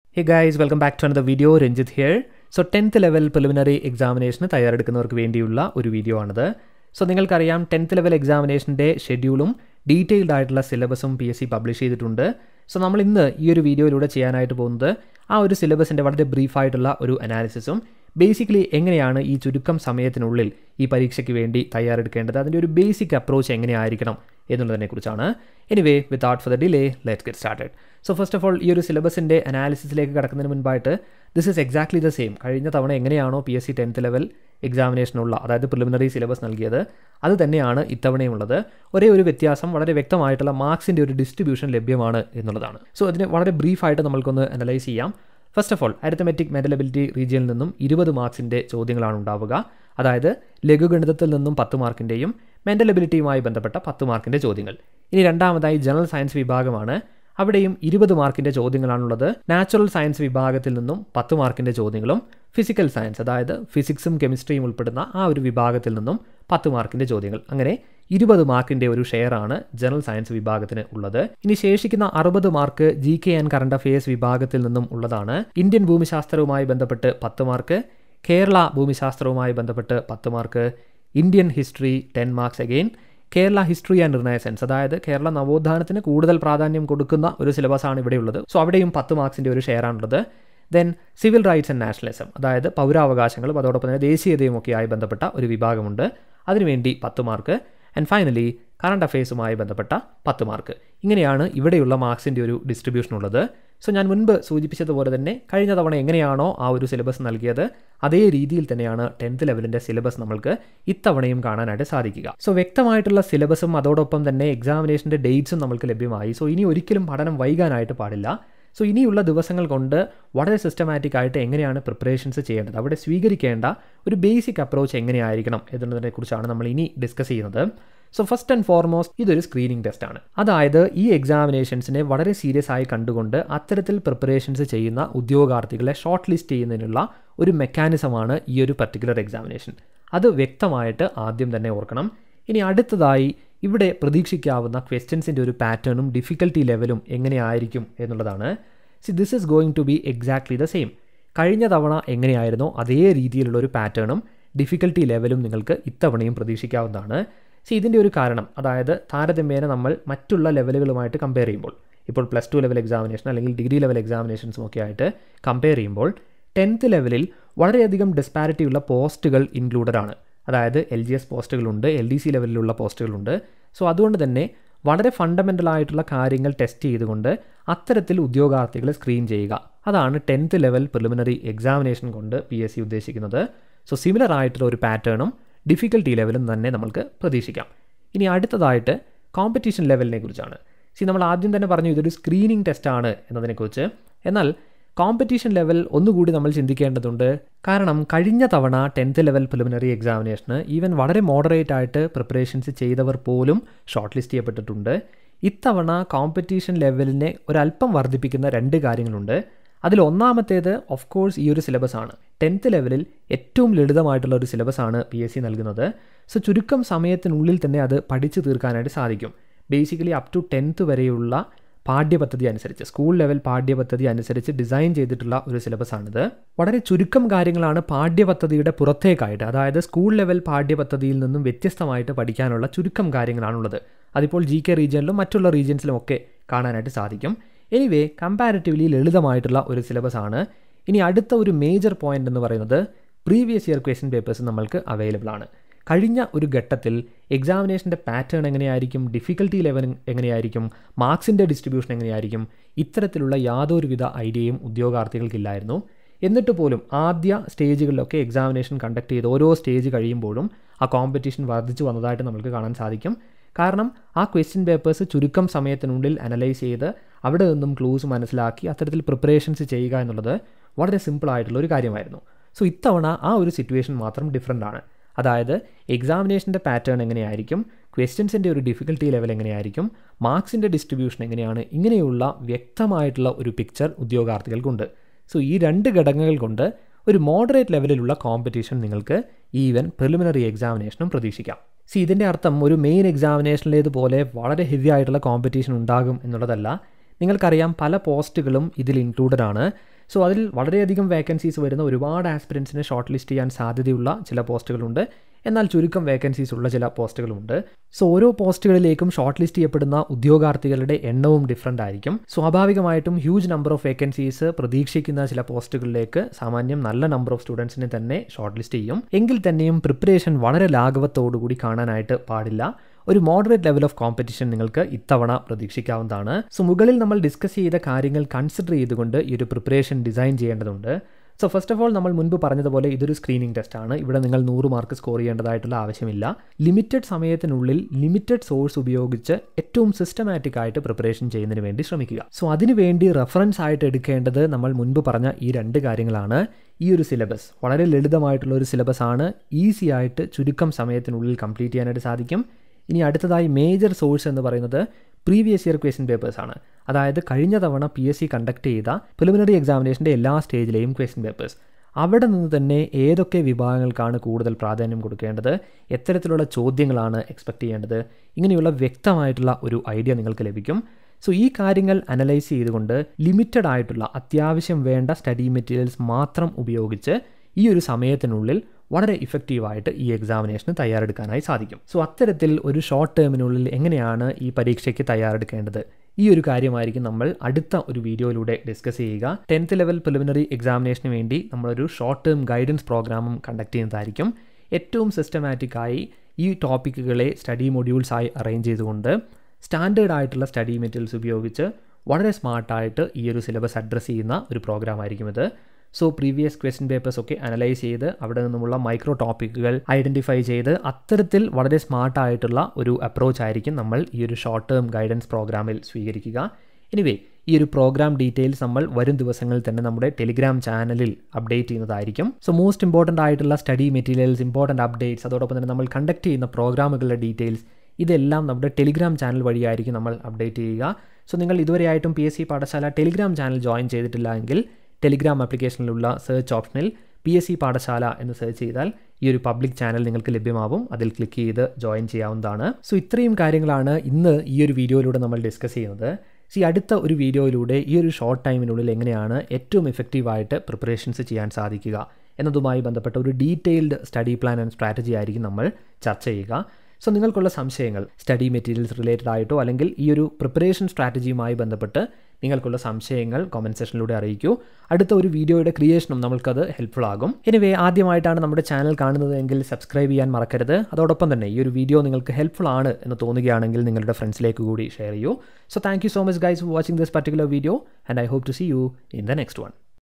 hey guys welcome back to another video Ranjith here so tenth level preliminary എക്സാമിനേഷന് തയ്യാറെടുക്കുന്നവർക്ക് വേണ്ടിയുള്ള ഒരു വീഡിയോ ആണിത് സോ നിങ്ങൾക്കറിയാം ടെൻത്ത് ലെവൽ എക്സാമിനേഷൻ്റെ ഷെഡ്യൂളും ഡീറ്റെയിൽഡ് ആയിട്ടുള്ള സിലബസും പി എസ് സി പബ്ലിഷ് ചെയ്തിട്ടുണ്ട് സോ നമ്മൾ ഇന്ന് ഈ ഒരു വീഡിയോയിലൂടെ ചെയ്യാനായിട്ട് പോകുന്നത് ആ ഒരു സിലബസിൻ്റെ വളരെ ബ്രീഫായിട്ടുള്ള ഒരു അനാലിസിസും ബേസിക്കലി എങ്ങനെയാണ് ഈ ചുരുക്കം സമയത്തിനുള്ളിൽ ഈ പരീക്ഷയ്ക്ക് വേണ്ടി തയ്യാറെടുക്കേണ്ടത് അതിൻ്റെ ഒരു ബേസിക് അപ്രോച്ച് എങ്ങനെയായിരിക്കണം എന്നുള്ളതിനെക്കുറിച്ചാണ് anyway without for the delay let get started so first of all ഈ ഒരു സിലബസിൻ്റെ അനാലിസിസിലേക്ക് കടക്കുന്നതിന് മുൻപായിട്ട് this is exactly the same കഴിഞ്ഞ തവണ എങ്ങനെയാണോ P S C tenth level എക്സാമിനേഷനുള്ള അതായത് പ്രിലിമിനറി സിലബസ് നൽകിയത് അത് തന്നെയാണ് ഇത്തവണയുമുള്ളത് ഒരേ ഒരു വ്യത്യാസം വളരെ വ്യക്തമായിട്ടുള്ള മാർക്സിൻ്റെ ഒരു ഡിസ്ട്രിബ്യൂഷൻ ലഭ്യമാണ് എന്നുള്ളതാണ് സോ അതിനെ വളരെ ബ്രീഫായിട്ട് നമ്മൾക്കൊന്ന് അനലൈസ് ചെയ്യാം first of all arithmetic mental ability റീജിയനിൽ നിന്നും ഇരുപത് മാർക്സിൻ്റെ ചോദ്യങ്ങളാണ് ഉണ്ടാവുക അതായത് ലഘുഗണിതത്തിൽ നിന്നും പത്ത് മാർക്കിൻ്റെയും മെൻ്റലബിലിറ്റിയുമായി ബന്ധപ്പെട്ട പത്ത് മാർക്കിൻ്റെ ചോദ്യങ്ങൾ ഇനി രണ്ടാമതായി ജനറൽ സയൻസ് വിഭാഗമാണ് അവിടെയും ഇരുപത് മാർക്കിൻ്റെ ചോദ്യങ്ങളാണുള്ളത് നാച്ചുറൽ സയൻസ് വിഭാഗത്തിൽ നിന്നും പത്ത് മാർക്കിൻ്റെ ചോദ്യങ്ങളും ഫിസിക്കൽ സയൻസ് അതായത് ഫിസിക്സും കെമിസ്ട്രിയും ഉൾപ്പെടുന്ന ആ ഒരു വിഭാഗത്തിൽ നിന്നും പത്ത് മാർക്കിൻ്റെ ചോദ്യങ്ങൾ അങ്ങനെ ഇരുപത് മാർക്കിൻ്റെ ഒരു ഷെയറാണ് ജനറൽ സയൻസ് വിഭാഗത്തിന് ഉള്ളത് ഇനി ശേഷിക്കുന്ന അറുപത് mark G K and current affairs വിഭാഗത്തിൽ നിന്നും ഉള്ളതാണ് ഇന്ത്യൻ ഭൂമിശാസ്ത്രവുമായി ബന്ധപ്പെട്ട് പത്ത് മാർക്ക് കേരള ഭൂമിശാസ്ത്രവുമായി ബന്ധപ്പെട്ട് പത്ത് mark Indian history ten marks again Kerala history and renaissance അതായത് കേരള നവോത്ഥാനത്തിന് കൂടുതൽ പ്രാധാന്യം കൊടുക്കുന്ന ഒരു സിലബസാണ് ഇവിടെയുള്ളത് സോ അവിടെയും പത്ത് മാർക്സിൻ്റെ ഒരു ഷെയർ ആണുള്ളത് then civil rights and nationalism അതായത് പൗരാവകാശങ്ങളും അതോടൊപ്പം തന്നെ ദേശീയതയും ഒക്കെയായി ബന്ധപ്പെട്ട ഒരു വിഭാഗമുണ്ട് അതിനുവേണ്ടി പത്ത് മാർക്ക് ആൻഡ് ഫൈനലി കറണ്ട് അഫയേഴ്സുമായി ബന്ധപ്പെട്ട പത്ത് മാർക്ക് ഇങ്ങനെയാണ് ഇവിടെയുള്ള മാർക്സിൻ്റെ ഒരു ഡിസ്ട്രിബ്യൂഷൻ ഉള്ളത് സോ ഞാൻ മുൻപ് സൂചിപ്പിച്ചതുപോലെ തന്നെ കഴിഞ്ഞ തവണ എങ്ങനെയാണോ ആ ഒരു സിലബസ് നൽകിയത് അതേ രീതിയിൽ തന്നെയാണ് ടെൻത്ത് ലെവലിൻ്റെ സിലബസ് നമ്മൾക്ക് ഇത്തവണയും കാണാനായിട്ട് സാധിക്കുക സോ വ്യക്തമായിട്ടുള്ള സിലബസും അതോടൊപ്പം തന്നെ എക്സാമിനേഷൻ്റെ ഡേറ്റ്സും നമ്മൾക്ക് ലഭ്യമായി സോ ഇനി ഒരിക്കലും പഠനം വൈകാനായിട്ട് പാടില്ല സോ ഇനിയുള്ള ദിവസങ്ങൾ കൊണ്ട് വളരെ സിസ്റ്റമാറ്റിക് ആയിട്ട് എങ്ങനെയാണ് പ്രിപ്പറേഷൻസ് ചെയ്യേണ്ടത് അവിടെ സ്വീകരിക്കേണ്ട ഒരു ബേസിക് അപ്രോച്ച് എങ്ങനെയായിരിക്കണം എന്നതിനെക്കുറിച്ചാണ് നമ്മൾ ഇനി ഡിസ്കസ് ചെയ്യുന്നത് സോ ഫസ്റ്റ് ആൻഡ് ഫോർമോസ്റ്റ് ഇതൊരു സ്ക്രീനിങ് ടെസ്റ്റ് ആണ് അതായത് ഈ എക്സാമിനേഷൻസിനെ വളരെ സീരിയസ് ആയി കണ്ടുകൊണ്ട് അത്തരത്തിൽ പ്രിപ്പറേഷൻസ് ചെയ്യുന്ന ഉദ്യോഗാർത്ഥികളെ ഷോർട്ട് ലിസ്റ്റ് ചെയ്യുന്നതിനുള്ള ഒരു മെക്കാനിസമാണ് ഈ ഒരു പർട്ടിക്കുലർ എക്സാമിനേഷൻ അത് വ്യക്തമായിട്ട് ആദ്യം തന്നെ ഓർക്കണം ഇനി അടുത്തതായി ഇവിടെ പ്രതീക്ഷിക്കാവുന്ന ക്വസ്റ്റ്യൻസിൻ്റെ ഒരു പാറ്റേണും ഡിഫിക്കൽട്ടി ലെവലും എങ്ങനെയായിരിക്കും എന്നുള്ളതാണ് see this is going to be exactly the same കഴിഞ്ഞ തവണ എങ്ങനെയായിരുന്നോ അതേ രീതിയിലുള്ള ഒരു പാറ്റേണും ഡിഫിക്കൽട്ടി ലെവലും നിങ്ങൾക്ക് ഇത്തവണയും പ്രതീക്ഷിക്കാവുന്നതാണ് സി ഇതിൻ്റെ ഒരു കാരണം അതായത് താരതമ്യേന നമ്മൾ മറ്റുള്ള ലെവലുകളുമായിട്ട് കമ്പയർ ചെയ്യുമ്പോൾ ഇപ്പോൾ പ്ലസ് ടു ലെവൽ എക്സാമിനേഷൻ അല്ലെങ്കിൽ ഡിഗ്രി ലെവൽ എക്സാമിനേഷൻസും ഒക്കെ ആയിട്ട് കമ്പയർ ചെയ്യുമ്പോൾ ടെൻത്ത് ലെവലിൽ വളരെയധികം ഡിസ്പാരിറ്റി ഉള്ള പോസ്റ്റുകൾ ഇൻക്ലൂഡഡ് ആണ് അതായത് എൽ ജി എസ് പോസ്റ്റുകളുണ്ട് എൽ ഡി സി ലെവലിലുള്ള പോസ്റ്റുകളുണ്ട് സോ അതുകൊണ്ട് തന്നെ വളരെ ഫണ്ടമെൻ്റൽ ആയിട്ടുള്ള കാര്യങ്ങൾ ടെസ്റ്റ് ചെയ്തുകൊണ്ട് അത്തരത്തിൽ ഉദ്യോഗാർത്ഥികളെ സ്ക്രീൻ ചെയ്യുക അതാണ് ടെൻത്ത് ലെവൽ പ്രിലിമിനറി എക്സാമിനേഷൻ കൊണ്ട് പി എസ് സി ഉദ്ദേശിക്കുന്നത് സോ സിമിലർ ആയിട്ടുള്ള ഒരു പാറ്റേണും ഡിഫിക്കൽട്ടി ലെവലും തന്നെ നമുക്ക് പ്രതീക്ഷിക്കാം ഇനി അടുത്തതായിട്ട് കോമ്പറ്റീഷൻ ലെവലിനെ കുറിച്ചാണ് സി നമ്മൾ ആദ്യം തന്നെ പറഞ്ഞു ഇതൊരു സ്ക്രീനിങ് ടെസ്റ്റാണ് എന്നതിനെക്കുറിച്ച് എന്നാൽ കോമ്പറ്റീഷൻ ലെവൽ ഒന്നുകൂടി നമ്മൾ ചിന്തിക്കേണ്ടതുണ്ട് കാരണം കഴിഞ്ഞ തവണ ടെൻത്ത് ലെവൽ പ്രിലിമിനറി എക്സാമിനേഷന് ഈവൻ വളരെ മോഡറേറ്റ് ആയിട്ട് പ്രിപ്പറേഷൻസ് ചെയ്തവർ പോലും ഷോർട്ട് ലിസ്റ്റ് ചെയ്യപ്പെട്ടിട്ടുണ്ട് ഇത്തവണ കോമ്പറ്റീഷൻ ലെവലിനെ ഒരല്പം വർദ്ധിപ്പിക്കുന്ന രണ്ട് കാര്യങ്ങളുണ്ട് അതിൽ ഒന്നാമത്തേത് ഓഫ് കോഴ്സ് ഈ ഒരു സിലബസ് ആണ് ടെൻത്ത് ലെവലിൽ ഏറ്റവും ലളിതമായിട്ടുള്ള ഒരു സിലബസ് ആണ് പി എസ് സി നൽകുന്നത് സോ ചുരുക്കം സമയത്തിനുള്ളിൽ തന്നെ അത് പഠിച്ചു തീർക്കാനായിട്ട് സാധിക്കും ബേസിക്കലി അപ് ടു ടെൻത്ത് വരെയുള്ള പാഠ്യപദ്ധതി അനുസരിച്ച് സ്കൂൾ ലെവൽ പാഠ്യപദ്ധതി അനുസരിച്ച് ഡിസൈൻ ചെയ്തിട്ടുള്ള ഒരു സിലബസ് ആണിത് വളരെ ചുരുക്കം കാര്യങ്ങളാണ് പാഠ്യപദ്ധതിയുടെ പുറത്തേക്കായിട്ട് അതായത് സ്കൂൾ ലെവൽ പാഠ്യപദ്ധതിയിൽ നിന്നും വ്യത്യസ്തമായിട്ട് പഠിക്കാനുള്ള ചുരുക്കം കാര്യങ്ങളാണുള്ളത് അതിപ്പോൾ ജി കെ റീജിയനിലും മറ്റുള്ള റീജിയൻസിലും ഒക്കെ കാണാനായിട്ട് സാധിക്കും എനിവേ കമ്പാരിറ്റീവ്ലി ലളിതമായിട്ടുള്ള ഒരു സിലബസ് ആണ് ഇനി അടുത്ത ഒരു മേജർ പോയിന്റ് എന്ന് പറയുന്നത് പ്രീവിയസ് ഇയർ ക്വസ്റ്റ്യൻ പേപ്പേഴ്സ് നമ്മൾക്ക് അവൈലബിൾ ആണ് കഴിഞ്ഞ ഒരു ഘട്ടത്തിൽ എക്സാമിനേഷൻ്റെ പാറ്റേൺ എങ്ങനെയായിരിക്കും ഡിഫിക്കൽട്ടി ലെവൽ എങ്ങനെയായിരിക്കും മാർക്സിൻ്റെ ഡിസ്ട്രിബ്യൂഷൻ എങ്ങനെയായിരിക്കും ഇത്തരത്തിലുള്ള യാതൊരുവിധ ഐഡിയയും ഉദ്യോഗാർത്ഥികൾക്കില്ലായിരുന്നു എന്നിട്ട് പോലും ആദ്യ സ്റ്റേജുകളിലൊക്കെ എക്സാമിനേഷൻ കണ്ടക്ട് ചെയ്ത് ഓരോ സ്റ്റേജ് കഴിയുമ്പോഴും ആ കോമ്പറ്റീഷൻ വർദ്ധിച്ചു വന്നതായിട്ട് നമുക്ക് കാണാൻ സാധിക്കും കാരണം ആ ക്വസ്റ്റ്യൻ പേപ്പേഴ്സ് ചുരുക്കം സമയത്തിനുള്ളിൽ അനലൈസ് ചെയ്ത് അവിടെ നിന്നും ക്ലൂസ് മനസ്സിലാക്കി അത്തരത്തിൽ പ്രിപ്പറേഷൻസ് ചെയ്യുക എന്നുള്ളത് വളരെ സിമ്പിൾ ആയിട്ടുള്ള ഒരു കാര്യമായിരുന്നു സോ ഇത്തവണ ആ ഒരു സിറ്റുവേഷൻ മാത്രം ഡിഫറെൻ്റ് ആണ് അതായത് എക്സാമിനേഷൻ്റെ പാറ്റേൺ എങ്ങനെയായിരിക്കും ക്വസ്റ്റ്യൻസിൻ്റെ ഒരു ഡിഫിക്കൽട്ടി ലെവൽ എങ്ങനെയായിരിക്കും മാർക്സിൻ്റെ ഡിസ്ട്രിബ്യൂഷൻ എങ്ങനെയാണ് ഇങ്ങനെയുള്ള വ്യക്തമായിട്ടുള്ള ഒരു പിക്ചർ ഉദ്യോഗാർത്ഥികൾക്കുണ്ട് സോ ഈ രണ്ട് ഘടകങ്ങൾ കൊണ്ട് ഒരു മോഡറേറ്റ് ലെവലിലുള്ള കോമ്പറ്റീഷൻ നിങ്ങൾക്ക് ഈവൻ പ്രിലിമിനറി എക്സാമിനേഷനും പ്രതീക്ഷിക്കാം സി ഇതിൻ്റെ അർത്ഥം ഒരു മെയിൻ എക്സാമിനേഷനിലേതുപോലെ വളരെ ഹെവി ആയിട്ടുള്ള കോമ്പറ്റീഷൻ ഉണ്ടാകും എന്നുള്ളതല്ല നിങ്ങൾക്കറിയാം പല പോസ്റ്റുകളും ഇതിൽ ഇൻക്ലൂഡഡ് ആണ് സോ അതിൽ വളരെയധികം വേക്കൻസീസ് വരുന്ന ഒരുപാട് ആസ്പിരൻസിനെ ഷോർട്ട് ലിസ്റ്റ് ചെയ്യാൻ സാധ്യതയുള്ള ചില പോസ്റ്റുകളുണ്ട് എന്നാൽ ചുരുക്കം വേക്കൻസീസ് ഉള്ള ചില പോസ്റ്റുകളുമുണ്ട് സോ ഓരോ പോസ്റ്റുകളിലേക്കും ഷോർട്ട് ലിസ്റ്റ് ചെയ്യപ്പെടുന്ന ഉദ്യോഗാർത്ഥികളുടെ എണ്ണവും ഡിഫറൻ്റ് ആയിരിക്കും സ്വാഭാവികമായിട്ടും ഹ്യൂജ് നമ്പർ ഓഫ് വേക്കൻസീസ് പ്രതീക്ഷിക്കുന്ന ചില പോസ്റ്റുകളിലേക്ക് സാമാന്യം നല്ല നമ്പർ ഓഫ് സ്റ്റുഡൻസിനെ തന്നെ ഷോർട്ട് ലിസ്റ്റ് ചെയ്യും എങ്കിൽ തന്നെയും പ്രിപ്പറേഷൻ വളരെ ലാഘവത്തോടുകൂടി കാണാനായിട്ട് പാടില്ല ഒരു മോഡറേറ്റ് ലെവൽ ഓഫ് കോമ്പറ്റീഷൻ നിങ്ങൾക്ക് ഇത്തവണ പ്രതീക്ഷിക്കാവുന്നതാണ് സോ മുകളിൽ നമ്മൾ ഡിസ്കസ് ചെയ്ത കാര്യങ്ങൾ കൺസിഡർ ചെയ്തുകൊണ്ട് ഈ ഒരു പ്രിപ്പറേഷൻ ഡിസൈൻ ചെയ്യേണ്ടതുണ്ട് സോ ഫസ്റ്റ് ഓഫ് ഓൾ നമ്മൾ മുൻപ് പറഞ്ഞതുപോലെ ഇതൊരു സ്ക്രീനിങ് ടെസ്റ്റ് ആണ് ഇവിടെ നിങ്ങൾ നൂറ് മാർക്ക് സ്കോർ ചെയ്യേണ്ടതായിട്ടുള്ള ആവശ്യമില്ല ലിമിറ്റഡ് സമയത്തിനുള്ളിൽ ലിമിറ്റഡ് സോഴ്സ് ഉപയോഗിച്ച് ഏറ്റവും സിസ്റ്റമാറ്റിക് ആയിട്ട് പ്രിപ്പറേഷൻ ചെയ്യുന്നതിന് വേണ്ടി ശ്രമിക്കുക സോ അതിനുവേണ്ടി റെഫറൻസ് ആയിട്ട് എടുക്കേണ്ടത് നമ്മൾ മുൻപ് പറഞ്ഞ ഈ രണ്ട് കാര്യങ്ങളാണ് ഈ ഒരു സിലബസ് വളരെ ലളിതമായിട്ടുള്ള ഒരു സിലബസ് ആണ് ഈസി ആയിട്ട് ചുരുക്കം സമയത്തിനുള്ളിൽ കംപ്ലീറ്റ് ചെയ്യാനായിട്ട് സാധിക്കും ഇനി അടുത്തതായി മേജർ സോഴ്സ് എന്ന് പറയുന്നത് പ്രീവിയസ് ഇയർ ക്വസ്റ്റ്യൻ പേപ്പേഴ്സ് ആണ് അതായത് കഴിഞ്ഞ തവണ പി എസ് സി കണ്ടക്ട് ചെയ്ത പ്രിലിമിനറി എക്സാമിനേഷൻ്റെ എല്ലാ സ്റ്റേജിലെയും ക്വസ്റ്റ്യൻ പേപ്പേഴ്സ് അവിടെ നിന്ന് തന്നെ ഏതൊക്കെ വിഭാഗങ്ങൾക്കാണ് കൂടുതൽ പ്രാധാന്യം കൊടുക്കേണ്ടത് എത്തരത്തിലുള്ള ചോദ്യങ്ങളാണ് എക്സ്പെക്ട് ചെയ്യേണ്ടത് ഇങ്ങനെയുള്ള വ്യക്തമായിട്ടുള്ള ഒരു ഐഡിയ നിങ്ങൾക്ക് ലഭിക്കും സോ ഈ കാര്യങ്ങൾ അനലൈസ് ചെയ്തുകൊണ്ട് ലിമിറ്റഡ് ആയിട്ടുള്ള അത്യാവശ്യം വേണ്ട സ്റ്റഡി മെറ്റീരിയൽസ് മാത്രം ഉപയോഗിച്ച് ഈ ഒരു സമയത്തിനുള്ളിൽ വളരെ ഇഫക്റ്റീവായിട്ട് ഈ എക്സാമിനേഷന് തയ്യാറെടുക്കാനായി സാധിക്കും സോ അത്തരത്തിൽ ഒരു ഷോർട്ട് ടേമിനുള്ളിൽ എങ്ങനെയാണ് ഈ പരീക്ഷയ്ക്ക് തയ്യാറെടുക്കേണ്ടത് ഈ ഒരു കാര്യമായിരിക്കും നമ്മൾ അടുത്ത ഒരു വീഡിയോയിലൂടെ ഡിസ്കസ് ചെയ്യുക ടെൻത്ത് ലെവൽ പ്രിലിമിനറി എക്സാമിനേഷന് വേണ്ടി നമ്മളൊരു ഷോർട്ട് ടേം ഗൈഡൻസ് പ്രോഗ്രാമും കണ്ടക്ട് ചെയ്യുന്നതായിരിക്കും ഏറ്റവും സിസ്റ്റമാറ്റിക്കായി ഈ ടോപ്പിക്കുകളെ സ്റ്റഡി മൊഡ്യൂൾസായി അറേഞ്ച് ചെയ്തുകൊണ്ട് സ്റ്റാൻഡേർഡ് ആയിട്ടുള്ള സ്റ്റഡി മെറ്റീരിയൽസ് ഉപയോഗിച്ച് വളരെ സ്മാർട്ടായിട്ട് ഈ ഒരു സിലബസ് അഡ്രസ്സ് ചെയ്യുന്ന ഒരു പ്രോഗ്രാം ആയിരിക്കും ഇത് സോ പ്രീവിയസ് ക്വസ്റ്റ്യൻ പേപ്പേഴ്സ് ഒക്കെ അനലൈസ് ചെയ്ത് അവിടെ നിന്നുമുള്ള മൈക്രോ ടോപ്പിക്കുകൾ ഐഡൻറ്റിഫൈ ചെയ്ത് അത്തരത്തിൽ വളരെ സ്മാർട്ടായിട്ടുള്ള ഒരു അപ്രോച്ച് ആയിരിക്കും നമ്മൾ ഈ ഒരു ഷോർട്ട് ടേം ഗൈഡൻസ് പ്രോഗ്രാമിൽ സ്വീകരിക്കുക എനിവേ ഈ ഒരു പ്രോഗ്രാം ഡീറ്റെയിൽസ് നമ്മൾ വരും ദിവസങ്ങളിൽ തന്നെ നമ്മുടെ ടെലിഗ്രാം ചാനലിൽ അപ്ഡേറ്റ് ചെയ്യുന്നതായിരിക്കും സോ മോസ്റ്റ് ഇമ്പോർട്ടൻ്റ് ആയിട്ടുള്ള സ്റ്റഡി മെറ്റീരിയൽസ് ഇമ്പോർട്ടൻ്റ് അപ്ഡേറ്റ്സ് അതോടൊപ്പം തന്നെ നമ്മൾ കണ്ടക്ട് ചെയ്യുന്ന പ്രോഗ്രാമുകളുടെ ഡീറ്റെയിൽസ് ഇതെല്ലാം നമ്മുടെ ടെലിഗ്രാം ചാനൽ വഴിയായിരിക്കും നമ്മൾ അപ്ഡേറ്റ് ചെയ്യുക സോ നിങ്ങൾ ഇതുവരെയായിട്ടും P S C Pathashala Telegram channel join ചെയ്തിട്ടില്ല എങ്കിൽ ടെലിഗ്രാം ആപ്ലിക്കേഷനിലുള്ള സെർച്ച് ഓപ്ഷനിൽ പി എസ് സി പാഠശാല എന്ന് സെർച്ച് ചെയ്താൽ ഈ ഒരു പബ്ലിക് ചാനൽ നിങ്ങൾക്ക് ലഭ്യമാവും അതിൽ ക്ലിക്ക് ചെയ്ത് ജോയിൻ ചെയ്യാവുന്നതാണ് സോ ഇത്രയും കാര്യങ്ങളാണ് ഇന്ന് ഈ ഒരു വീഡിയോയിലൂടെ നമ്മൾ ഡിസ്കസ് ചെയ്യുന്നത് സി അടുത്ത ഒരു വീഡിയോയിലൂടെ ഈ ഒരു ഷോർട്ട് ടൈമിനുള്ളിൽ എങ്ങനെയാണ് ഏറ്റവും എഫക്റ്റീവായിട്ട് പ്രിപ്പറേഷൻസ് ചെയ്യാൻ സാധിക്കുക എന്നതുമായി ബന്ധപ്പെട്ട ഒരു detailed study plan and strategy ആയിരിക്കും നമ്മൾ ചർച്ച ചെയ്യുക സോ നിങ്ങൾക്കുള്ള സംശയങ്ങൾ സ്റ്റഡി മെറ്റീരിയൽസ് റിലേറ്റഡ് ആയിട്ടോ അല്ലെങ്കിൽ ഈ ഒരു പ്രിപ്പറേഷൻ സ്ട്രാറ്റജിയുമായി ബന്ധപ്പെട്ട് നിങ്ങൾക്കുള്ള സംശയങ്ങൾ കോമൻറ്റ് സെഷനിലൂടെ അറിയിക്കൂ അടുത്ത ഒരു വീഡിയോയുടെ ക്രിയേഷനും നമ്മൾക്കത് ഹെൽപ്ഫുൾ ആകും എനിവേ ആദ്യമായിട്ടാണ് നമ്മുടെ ചാനൽ കാണുന്നത് എങ്കിൽ സബ്സ്ക്രൈബ് ചെയ്യാൻ മറക്കരുത് അതോടൊപ്പം തന്നെ ഈ ഒരു വീഡിയോ നിങ്ങൾക്ക് ഹെൽപ്ഫുൾ ആണ് എന്ന് തോന്നുകയാണെങ്കിൽ നിങ്ങളുടെ ഫ്രണ്ട്സിലേക്ക് കൂടി ഷെയർ ചെയ്യൂ so thank you so much guys for watching this particular video and I hope to see you in the next one